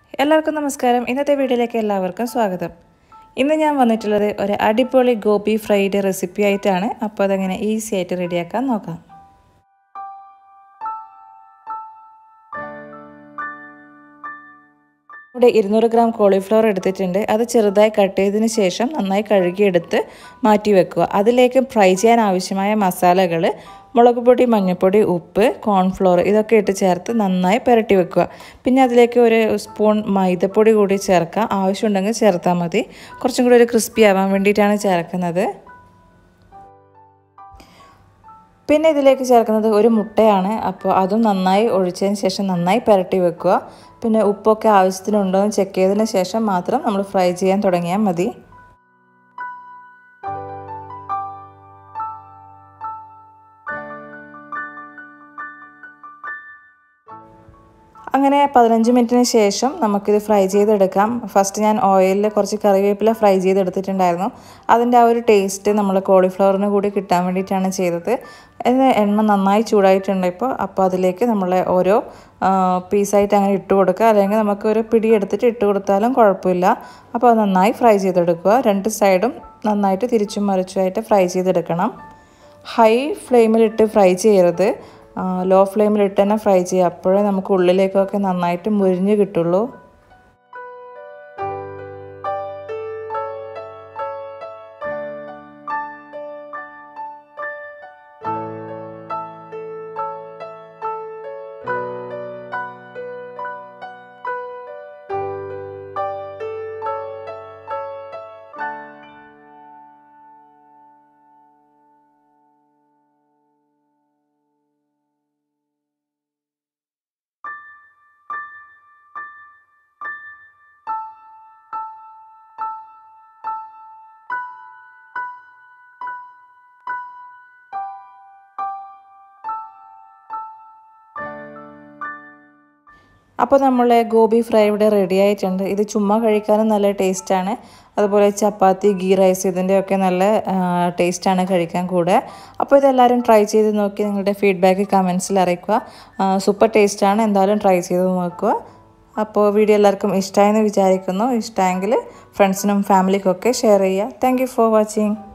എല്ലാവർക്കും നമസ്കാരം ഇന്നത്തെ വീഡിയോയിലേക്ക് എല്ലാവർക്കും സ്വാഗതം ഇന്ന് ഞാൻ വന്നിട്ടുള്ളത് ഒരു അടിപൊളി ഗോപി ഫ്രൈഡ് റെസിപ്പി ആയിട്ടാണ് അപ്പോൾ അതെങ്ങനെ ഈസി ആയിട്ട് റെഡിയാക്കാൻ നോക്കാം ഇവിടെ ഇരുന്നൂറ് ഗ്രാം കോളിഫ്ലവർ എടുത്തിട്ടുണ്ട് അത് ചെറുതായി കട്ട് ചെയ്തതിന് ശേഷം നന്നായി കഴുകിയെടുത്ത് മാറ്റി വെക്കുക അതിലേക്ക് ഫ്രൈ ചെയ്യാൻ ആവശ്യമായ മസാലകൾ മുളക് പൊടി മഞ്ഞൾപ്പൊടി ഉപ്പ് കോൺഫ്ലോർ ഇതൊക്കെ ഇട്ട് ചേർത്ത് നന്നായി പുരട്ടി വെക്കുക പിന്നെ അതിലേക്ക് ഒരു സ്പൂൺ മൈദപ്പൊടി കൂടി ചേർക്കാം ആവശ്യമുണ്ടെങ്കിൽ ചേർത്താൽ മതി കുറച്ചും കൂടി ഒരു ക്രിസ്പി ആവാൻ വേണ്ടിയിട്ടാണ് ചേർക്കുന്നത് പിന്നെ ഇതിലേക്ക് ചേർക്കുന്നത് ഒരു മുട്ടയാണ് അപ്പോൾ അതും നന്നായി ഒഴിച്ചതിന് ശേഷം നന്നായി പുരട്ടി വെക്കുക പിന്നെ ഉപ്പൊക്കെ ആവശ്യത്തിനുണ്ടോ എന്ന് ചെക്ക് ചെയ്തതിന് ശേഷം മാത്രം നമ്മൾ ഫ്രൈ ചെയ്യാൻ തുടങ്ങിയാൽ മതി അങ്ങനെ പതിനഞ്ച് മിനിറ്റിന് ശേഷം നമുക്കിത് ഫ്രൈ ചെയ്തെടുക്കാം ഫസ്റ്റ് ഞാൻ ഓയിലിൽ കുറച്ച് കറിവേപ്പില ഫ്രൈ ചെയ്തെടുത്തിട്ടുണ്ടായിരുന്നു അതിൻ്റെ ആ ഒരു ടേസ്റ്റ് നമ്മൾ കോളിഫ്ലവറിന് കൂടി കിട്ടാൻ വേണ്ടിയിട്ടാണ് ചെയ്തത് അതിന് എണ്ണ നന്നായി ചൂടായിട്ടുണ്ട് ഇപ്പോൾ അപ്പോൾ അതിലേക്ക് നമ്മൾ ഓരോ പീസായിട്ട് അങ്ങനെ ഇട്ട് കൊടുക്കുക അല്ലെങ്കിൽ നമുക്ക് ഒരു പിടി എടുത്തിട്ട് ഇട്ട് കൊടുത്താലും കുഴപ്പമില്ല അപ്പോൾ അത് നന്നായി ഫ്രൈ ചെയ്തെടുക്കുക രണ്ട് സൈഡും നന്നായിട്ട് തിരിച്ചും മറിച്ചുമായിട്ട് ഫ്രൈ ചെയ്തെടുക്കണം ഹൈ ഫ്ലെയിമിലിട്ട് ഫ്രൈ ചെയ്യരുത് ലോ ഫ്ലെയിമിലിട്ട് തന്നെ ഫ്രൈ ചെയ്യുക അപ്പോഴേ നമുക്ക് ഉള്ളിലേക്കൊക്കെ നന്നായിട്ട് മുരിഞ്ഞ് കിട്ടുള്ളൂ അപ്പോൾ നമ്മൾ ഗോബി ഫ്രൈ ഇവിടെ റെഡി ആയിട്ടുണ്ട് ഇത് ചുമ്മാ കഴിക്കാനും നല്ല ടേസ്റ്റാണ് അതുപോലെ ചപ്പാത്തി ഗീ റൈസ് ഇതിൻ്റെയൊക്കെ നല്ല ടേസ്റ്റാണ് കഴിക്കാൻ കൂടെ അപ്പോൾ ഇതെല്ലാവരും ട്രൈ ചെയ്ത് നോക്കി നിങ്ങളുടെ ഫീഡ്ബാക്ക് കമൻസിൽ അറിയിക്കുക സൂപ്പർ ടേസ്റ്റാണ് എന്തായാലും ട്രൈ ചെയ്ത് നോക്കുക അപ്പോൾ വീഡിയോ എല്ലാവർക്കും ഇഷ്ടമായെന്ന് വിചാരിക്കുന്നു ഇഷ്ടമായെങ്കിൽ ഫ്രണ്ട്സിനും ഫാമിലിക്കൊക്കെ ഷെയർ ചെയ്യുക താങ്ക് ഫോർ വാച്ചിങ്